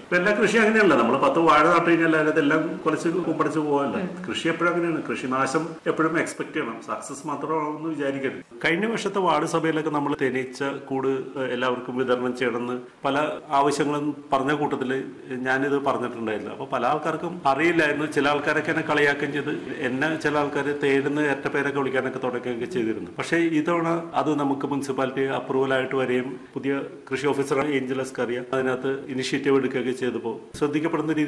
ഇപ്പൊ എല്ലാ കൃഷി അങ്ങനെയല്ല നമ്മൾ പത്ത് വാഴ നട്ടു കഴിഞ്ഞാൽ അതെല്ലാം കുറച്ച് കുമ്പടിച്ച് പോകാനല്ല കൃഷി എപ്പോഴും അങ്ങനെയാണ് കൃഷിനാശം എപ്പോഴും എക്സ്പെക്ട് ചെയ്യണം സക്സസ് മാത്രമാണെന്ന് വിചാരിക്കരുത് കഴിഞ്ഞ വർഷത്തെ വാർഡ് സഭയിലൊക്കെ നമ്മൾ തേനീച്ച കൂട് ഏഹ്, എല്ലാവർക്കും വിതരണം ചെയ്യണമെന്ന് പല ആവശ്യങ്ങളും പറഞ്ഞ കൂട്ടത്തിൽ ഞാനിത് പറഞ്ഞിട്ടുണ്ടായിരുന്നു അപ്പൊ പല ആൾക്കാർക്കും അറിയില്ലായിരുന്നു ചില ആൾക്കാരൊക്കെ എന്നെ കളിയാക്കുകയും ചെയ്ത് എന്നെ ചില ആൾക്കാർ തേടുന്ന ഏറ്റ പേരൊക്കെ വിളിക്കാനൊക്കെ തുടങ്ങുകയൊക്കെ ചെയ്തിരുന്നു പക്ഷേ ഇത്തവണ അത് നമുക്ക് മുനിസിപ്പാലിറ്റി അപ്രൂവൽ ആയിട്ട് വരികയും പുതിയ കൃഷി ഓഫീസർ ഏഞ്ചലസ് അറിയാം അതിനകത്ത് ഇനിഷ്യേറ്റീവ് എടുക്കുകയൊക്കെ ചെയ്തപ്പോൾ ശ്രദ്ധിക്കപ്പെടുന്ന രീതി